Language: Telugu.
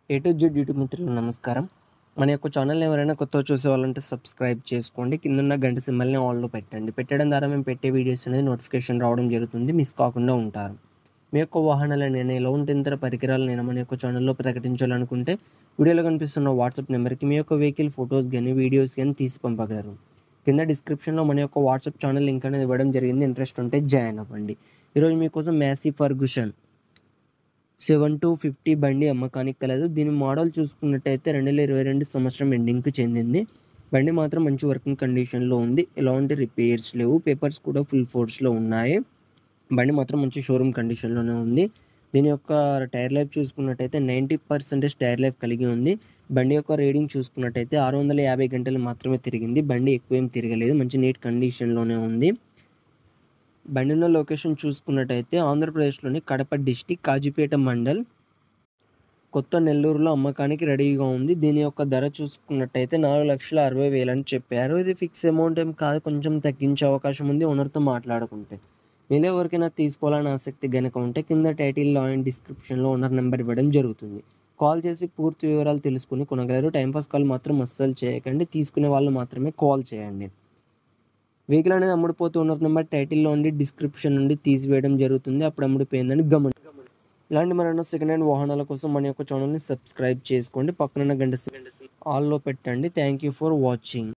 ఏ టు జెడ్ యూట్యూబ్ మిత్రులు నమస్కారం మన యొక్క ఛానల్ ఎవరైనా కొత్తగా చూసే వాళ్ళంటే సబ్స్క్రైబ్ చేసుకోండి కిందున్న గంట సింబల్ని ఆన్లో పెట్టండి పెట్టడం ద్వారా మేము పెట్టే వీడియోస్ అనేది నోటిఫికేషన్ రావడం జరుగుతుంది మిస్ కాకుండా ఉంటారు మీ యొక్క వాహనాల నేను ఎలా ఉంటే ఇతర పరికరాలు నేను మన యొక్క ఛానల్లో ప్రకటించాలనుకుంటే వీడియోలో కనిపిస్తున్న వాట్సాప్ నెంబర్కి మీ యొక్క వెహికల్ ఫొటోస్ కానీ వీడియోస్ కానీ తీసి పంపగలరు కింద డిస్క్రిప్షన్లో మన యొక్క వాట్సాప్ ఛానల్ లింక్ అనేది ఇవ్వడం జరిగింది ఇంట్రెస్ట్ ఉంటే జాయిన్ అవ్వండి ఈరోజు మీకోసం Massey Ferguson seven two fifty బండి అమ్మకానికి కలదు దీని మోడల్ చూసుకున్నట్టయితే రెండు వేల ఇరవై రెండు సంవత్సరం ఎండింగ్కి చెందింది బండి మాత్రం మంచి వర్కింగ్ కండిషన్లో ఉంది ఎలాంటి రిపేర్స్ లేవు పేపర్స్ కూడా ఫుల్ ఫోర్స్లో ఉన్నాయి బండి మాత్రం మంచి షోరూమ్ కండిషన్లోనే ఉంది దీని యొక్క టైర్ లైఫ్ చూసుకున్నట్టయితే నైంటీ పర్సెంటేజ్ టైర్ లైఫ్ కలిగి ఉంది బండి యొక్క రీడింగ్ చూసుకున్నట్టయితే ఆరు వందల యాభై గంటలు మాత్రమే తిరిగింది బండి ఎక్కువ ఏం తిరగలేదు మంచి నీట్ కండిషన్లోనే ఉంది బండి ఉన్న లొకేషన్ చూసుకున్నట్టయితే ఆంధ్రప్రదేశ్లోని కడప డిస్టిక్ కాజీపేట మండల్ కొత్త నెల్లూరులో అమ్మకానికి రెడీగా ఉంది దీని యొక్క ధర చూసుకున్నట్టయితే నాలుగు లక్షల అరవై వేలు అని చెప్పారు ఇది ఫిక్స్ అమౌంట్ ఏం కాదు కొంచెం తగ్గించే అవకాశం ఉంది ఓనర్తో మాట్లాడుకుంటే మీలో ఎవరికైనా తీసుకోవాలని ఆసక్తి గనక ఉంటే కింద టైటిల్లో అండ్ డిస్క్రిప్షన్లో ఓనర్ నెంబర్ ఇవ్వడం జరుగుతుంది కాల్ చేసి పూర్తి వివరాలు తెలుసుకుని కొనగలరు టైంపాస్ కాల్ మాత్రం అస్సలు చేయకండి తీసుకునే వాళ్ళు మాత్రమే కాల్ చేయండి వెహికల్ అనేది అమ్ముడుపోతూ ఓనర్ నెంబర్ టైటిల్లో ఉండి డిస్క్రిప్షన్ నుండి తీసివేయడం జరుగుతుంది అప్పుడు అమ్ముడిపోయిందని గమని ఇలాంటి మరెన్నో సెకండ్ హ్యాండ్ వాహనాల కోసం మన యొక్క ఛానల్ని సబ్స్క్రైబ్ చేసుకోండి పక్కన గంట ఆల్లో పెట్టండి థ్యాంక్ యూ ఫర్ వాచింగ్